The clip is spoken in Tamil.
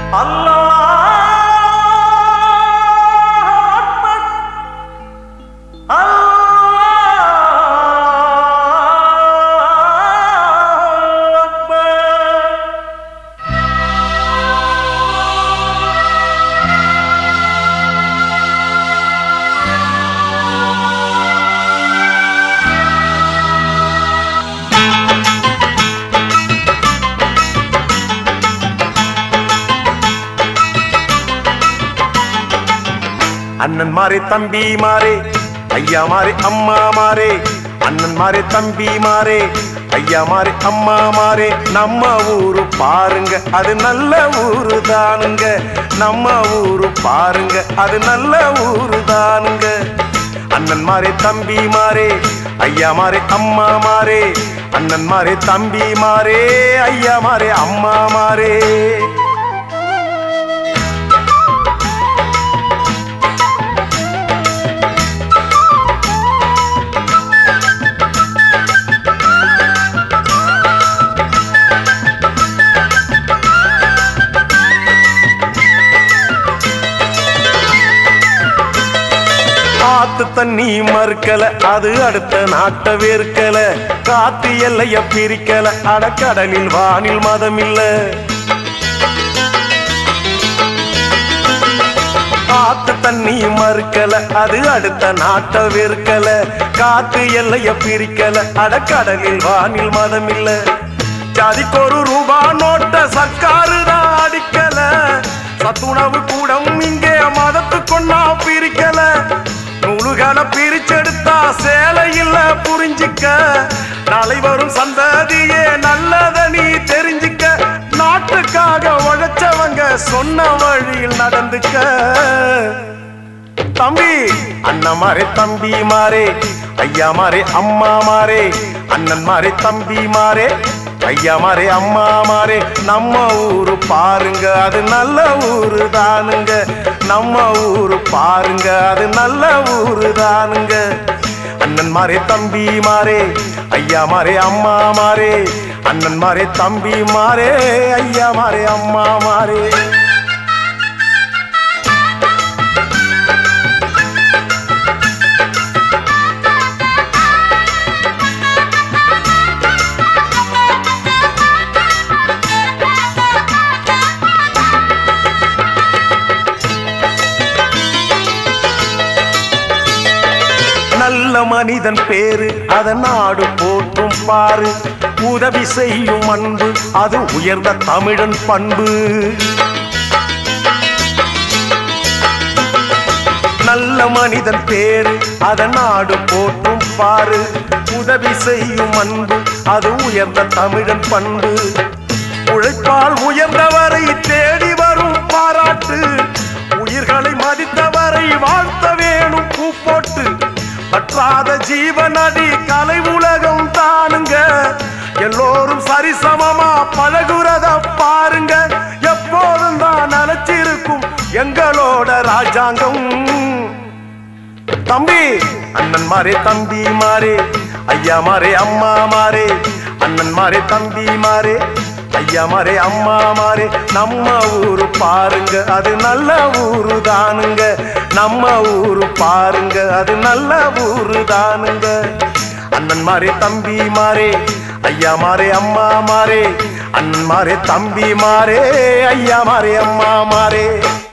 அண்ணன் மாறே தம்பி மாறே ஐயா மாறே அம்மா மாறே அண்ணன் மாறே தம்பி மாறே ஐயா மாறே அம்மா மாறே நம்ம ஊரு பாருங்க அது நல்ல ஊரு தானுங்க நம்ம ஊரு பாருங்க அது நல்ல ஊரு தானுங்க அண்ணன் மாறே தம்பி மாறே ஐயா மாறே அம்மா மாறே அண்ணன் மாறே தம்பி மாறே ஐயா மாறே அம்மா மாறே ஆத்து தண்ணி மறுக்கல அது அடுத்த நாட்ட வேர்க்கல காத்து எல்லைய பிரிக்கல அடக்கடலில் வானில் மதம் இல்ல ஆத்து தண்ணி மறுக்கல அது அடுத்த நாட்ட வேர்க்கல காத்து எல்லைய பிரிக்கல அடக்கடலில் வானில் மதம் இல்ல ஜாதிக்கொரு ரூபா நோட்ட சர்க்காரு தான் அடிக்கல சத்துணவு கூடம் இங்கே மதத்துக்கொன்னா பிரிக்கல நூலுகளை பிரிச்செடுத்தா சேலை இல்ல புரிஞ்சிக்க நாளை வரும் சந்ததியே நல்லத நீ தெரிஞ்சிக்க நாட்டுக்காக உழைச்சவங்க சொன்ன வழியில் நடந்துக்க தம்பி அண்ணன் மாறே தம்பி மாறே ஐயா மாறே அம்மா மாறே அண்ணன் மாறே தம்பி மாறே ஐயா மாறே அம்மா மாறே நம்ம ஊரு பாருங்க அது நல்ல ஊரு தானுங்க நம்ம ஊரு பாருங்க அது நல்ல ஊரு தானுங்க அண்ணன் மாறே தம்பி மாறே ஐயா மாறே அம்மா மாறே அண்ணன் மாறே தம்பி மாறே ஐயா மாறே அம்மா மாறே நல்ல மனிதன் பேரு அத நாடு போற்றும் பாரு உதவி செய்யும் அன்பு அது உயர்ந்த தமிழன் பண்பு நல்ல மனிதன் பேரு அத நாடு போற்றும் பாரு உதவி செய்யும் அன்பு அது உயர்ந்த தமிழன் பண்பு உழைப்பால் உயர்ந்தவரை தேடி வரும் பாராட்டு உயிர்களை மதித்தவரை வாழ்த்த வேணும் பூ போட்டு பற்றாத ஜீவனடி கலை உலகம் தானுங்க எல்லோரும் சரிசமமா பழகுறத பாருங்க எப்போதும் தான் நினைச்சிருக்கும் எங்களோட ராஜாங்கம் தம்பி அண்ணன் மாறே தம்பி மாறே ஐயா மாறே அம்மா மாறே அண்ணன் மாறே தம்பி மாறே ஐயா மாறே அம்மா மாறே நம்ம ஊரு பாருங்க அது நல்ல ஊரு தானுங்க நம்ம ஊரு பாருங்க அது நல்ல ஊரு தானுங்க அண்ணன் மாறே தம்பி மாறே ஐயா மாறே அம்மா மாறே அண்ணன் மாறே தம்பி மாறே ஐயா மாறே அம்மா மாறே